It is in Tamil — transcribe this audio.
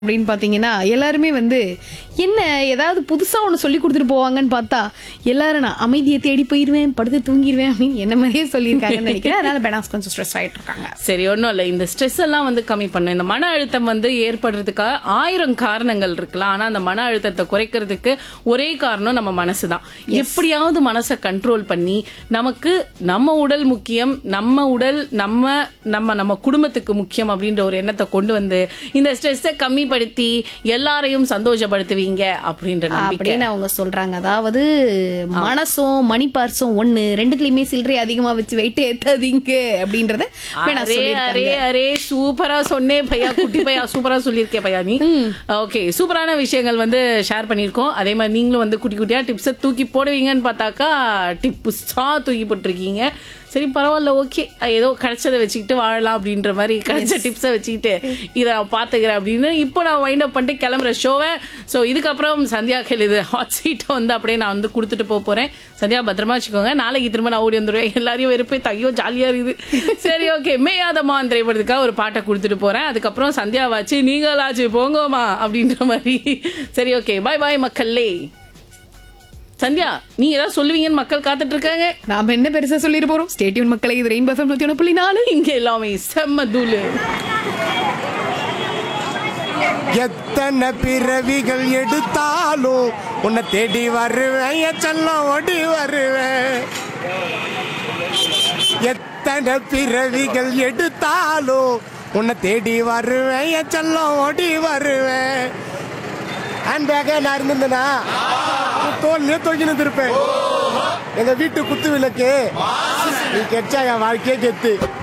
அப்படின்னு பார்த்தீங்கன்னா எல்லாருமே வந்து என்ன ஏதாவது புதுசாக ஒன்று சொல்லி கொடுத்துட்டு போவாங்கன்னு பார்த்தா எல்லாரும் நான் அமைதியை தேடி போயிடுவேன் படுத்து தூங்கிடுவேன் அப்படின்னு என்ன மாதிரியே சொல்லியிருக்காங்கன்னு நினைக்கிறேன் அதனால பெனாஸ் கொஞ்சம் ஸ்ட்ரெஸ் ஆகிட்டு இருக்காங்க சரி ஒன்றும் இல்லை இந்த ஸ்ட்ரெஸ் எல்லாம் வந்து கம்மி பண்ணும் இந்த மன அழுத்தம் வந்து ஏற்படுறதுக்காக ஆயிரம் காரணங்கள் இருக்கலாம் ஆனா அந்த மன அழுத்தத்தை குறைக்கிறதுக்கு ஒரே காரணம் நம்ம மனசு தான் எப்படியாவது மனசை கண்ட்ரோல் பண்ணி நமக்கு நம்ம உடல் முக்கியம் நம்ம உடல் நம்ம நம்ம நம்ம குடும்பத்துக்கு முக்கியம் அப்படின்ற ஒரு எண்ணத்தை கொண்டு வந்து இந்த ஸ்ட்ரெஸ்ஸை கம்மிப்படுத்தி எல்லாரையும் சந்தோஷப்படுத்துவீங்க அப்படின்ற நம்பிக்கை அப்படின்னு அவங்க சொல்றாங்க அதாவது மனசும் மணி பார்ஸும் ஒண்ணு ரெண்டுத்துலயுமே சில்லறை அதிகமா வச்சு வெயிட் ஏத்தாதீங்க அப்படின்றத வேணா அரே சொல்லியிருக்காங்க. அரே அரே சூப்பரா சொன்னே பையா குட்டி பையா சூப்பரா சொல்லியிருக்கே பையா நீ ஓகே சூப்பரான விஷயங்கள் வந்து ஷேர் பண்ணியிருக்கோம் அதே மாதிரி நீங்களும் வந்து குட்டி குட்டியா டிப்ஸை தூக்கி போடுவீங்கன்னு பார்த்தாக்கா டிப்ஸா தூக்கி போட்டிருக்கீங்க சரி பரவாயில்ல ஓகே ஏதோ கிடைச்சதை வச்சுக்கிட்டு வாழலாம் அப்படின்ற மாதிரி கிடைச்ச டிப்ஸை வச்சுக்கிட்டு இதை நான் பார்த்துக்கிறேன் அப்படின்னு இப்போ நான் வைண்ட் அப் பண்ணிட்டு கிளம்புற ஷோவை ஸோ இதுக்கப்புறம் சந்தியா கேள் இது ஹாட் சீட்டை வந்து அப்படியே நான் வந்து கொடுத்துட்டு போக போறேன் சந்தியா பத்திரமா வச்சுக்கோங்க நாளைக்கு திரும்ப நான் ஓடி வந்துடுவேன் எல்லாரையும் வெறுப்பே தையோ ஜாலியா இருக்குது சரி ஓகே மேயாதமான் திரைப்படத்துக்காக ஒரு பாட்டை கொடுத்துட்டு போறேன் அதுக்கப்புறம் சந்தியாவாச்சு நீங்களாச்சு போங்கோமா அப்படின்ற மாதிரி சரி ஓகே பாய் பாய் மக்களே சந்தியா நீ ஏதாவது சொல்லுவீங்கன்னு மக்கள் காத்துட்டு இருக்காங்க நாம என்ன பெருசா சொல்லிட்டு போறோம் ஸ்டேடியூன் மக்களை இது ரெயின் பஃபம் நூத்தி ஒன்று புள்ளி நாலு இங்க எல்லாமே செம்ம தூளு எத்தனை பிறவிகள் எடுத்தாலும் உன்னை தேடி வருவேன் என் செல்லம் ஓடி வருவேன் எத்தனை பிறவிகள் எடுத்தாலும் உன்னை தேடி வருவேன் என் செல்லம் ஓடி வருவேன் ஹேண்ட் பேக்கே நான் இருந்திருந்தேனா தோல்லையே தொங்கினு இருப்பேன் எங்க வீட்டு குத்து விளக்கு நீ கெச்சா என் வாழ்க்கையே கெத்து